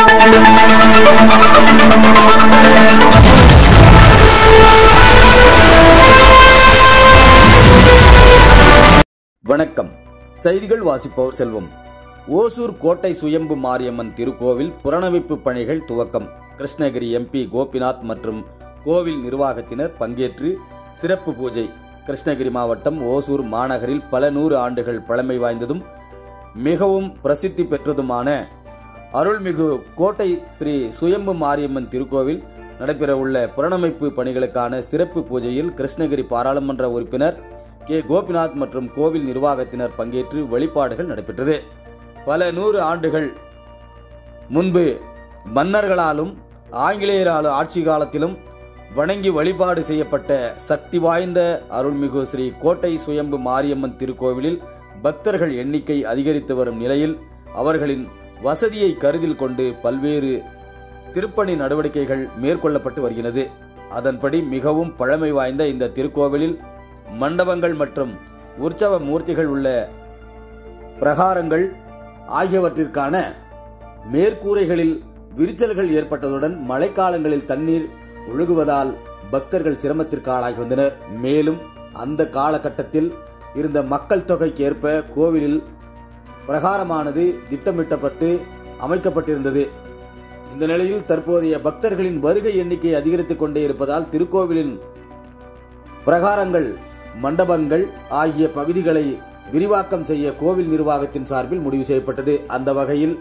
வணக்கம் செய்திகள் வாசிப்பவர் செல்வம் ஓசூர் கோட்டை சுயம்பு மாரியம்மன் திருக்கோவில் புறணமைப்பு பணிகள் துவக்கம் கிருஷ்ணகிரி எம்பி கோபிநாத் மற்றும் கோவில் நிர்வாகத்தினர் பங்கேற்று சிறப்பு பூஜை கிருஷ்ணகிரி மாவட்டம் ஓசூர் மாநகரில் பல நூறு ஆண்டுகள் பழமை வாய்ந்ததும் மிகவும் பிரசித்தி பெற்றதுமான அருள்மிகு கோட்டை ஸ்ரீ சுயம்பு மாரியம்மன் திருக்கோவில் நடைபெறவுள்ள புறணமைப்பு பணிகளுக்கான சிறப்பு பூஜையில் கிருஷ்ணகிரி பாராளுமன்ற உறுப்பினர் கே கோபிநாத் மற்றும் கோவில் நிர்வாகத்தினர் பங்கேற்று வழிபாடுகள் நடைபெற்றது பல நூறு ஆண்டுகள் முன்பு மன்னர்களாலும் ஆங்கிலேயராலும் ஆட்சி காலத்திலும் வணங்கி வழிபாடு செய்யப்பட்ட சக்தி வாய்ந்த அருள்மிகு ஸ்ரீ கோட்டை சுயம்பு மாரியம்மன் திருக்கோவிலில் பக்தர்கள் எண்ணிக்கை அதிகரித்து வரும் நிலையில் அவர்களின் வசதியை கருதில் கொண்டு பல்வேறு திருப்பணி நடவடிக்கைகள் மேற்கொள்ளப்பட்டு வருகிறது அதன்படி மிகவும் பழமை வாய்ந்த இந்த திருக்கோவிலில் மண்டபங்கள் மற்றும் உற்சவ மூர்த்திகள் உள்ள பிரகாரங்கள் ஆகியவற்றிற்கான மேற்கூரைகளில் விரிசல்கள் ஏற்பட்டதுடன் மழைக்காலங்களில் தண்ணீர் ஒழுகுவதால் பக்தர்கள் சிரமத்திற்கு ஆளாகி வந்தனர் மேலும் அந்த காலகட்டத்தில் இருந்த மக்கள் தொகைக்கு ஏற்ப கோவிலில் பிரகாரமானது திட்டமிட்டப்பட்டு அமைக்கப்பட்டிருந்தது இந்த நிலையில் தற்போதைய பக்தர்களின் வருகை எண்ணிக்கை அதிகரித்துக் கொண்டே இருப்பதால் திருக்கோவிலின் பிரகாரங்கள் மண்டபங்கள் ஆகிய பகுதிகளை விரிவாக்கம் செய்ய கோவில் நிர்வாகத்தின் சார்பில் முடிவு செய்யப்பட்டது அந்த வகையில்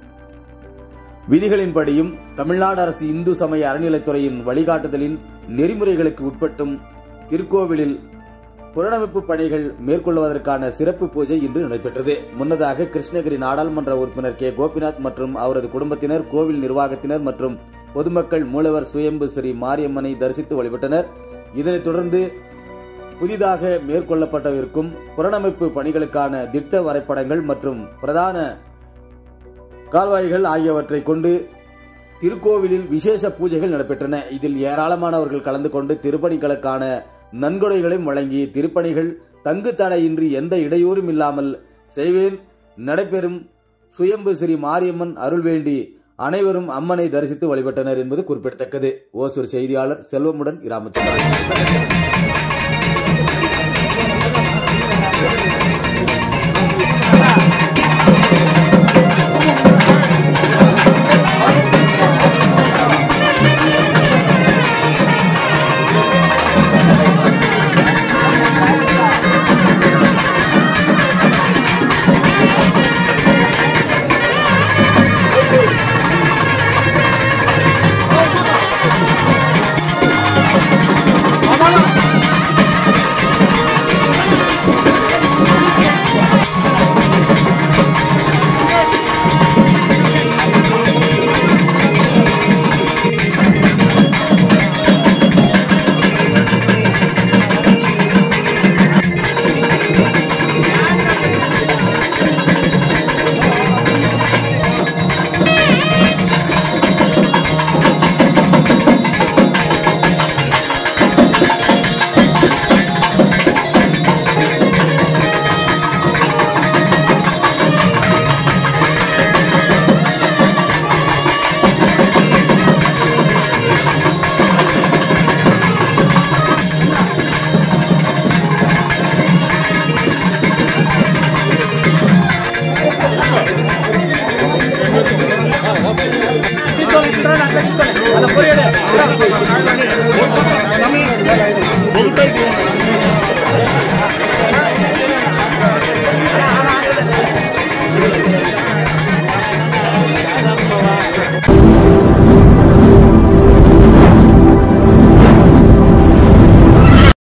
விதிகளின்படியும் தமிழ்நாடு அரசு இந்து சமய அறநிலைத்துறையின் வழிகாட்டுதலின் நெறிமுறைகளுக்கு உட்பட்டும் திருக்கோவிலில் புனரமைப்பு பணிகள் மேற்கொள்வதற்கான சிறப்பு பூஜை இன்று நடைபெற்றது முன்னதாக கிருஷ்ணகிரி நாடாளுமன்ற உறுப்பினர் கே கோபிநாத் மற்றும் அவரது குடும்பத்தினர் கோவில் நிர்வாகத்தினர் மற்றும் பொதுமக்கள் மூலவர் சுயம்பு ஸ்ரீ மாரியம்மனை தரிசித்து வழிபட்டனர் இதனைத் தொடர்ந்து புதிதாக மேற்கொள்ளப்பட்டவிருக்கும் புனரமைப்பு பணிகளுக்கான திட்ட வரைபடங்கள் மற்றும் பிரதான கால்வாய்கள் ஆகியவற்றை கொண்டு திருக்கோவிலில் விசேஷ பூஜைகள் நடைபெற்றன இதில் ஏராளமானவர்கள் கலந்து கொண்டு திருப்பணிகளுக்கான நன்கொடைகளையும் வழங்கி திருப்பணிகள் தங்கு தடையின்றி எந்த இடையூறும் இல்லாமல் செய்வேன் நடைபெறும் சுயம்பு ஸ்ரீ மாரியம்மன் அருள் வேண்டி அனைவரும் அம்மனை தரிசித்து வழிபட்டனர் என்பது குறிப்பிடத்தக்கது ஓசூர் செய்தியாளர் செல்வமுடன் இராமச்சந்திரன் Thank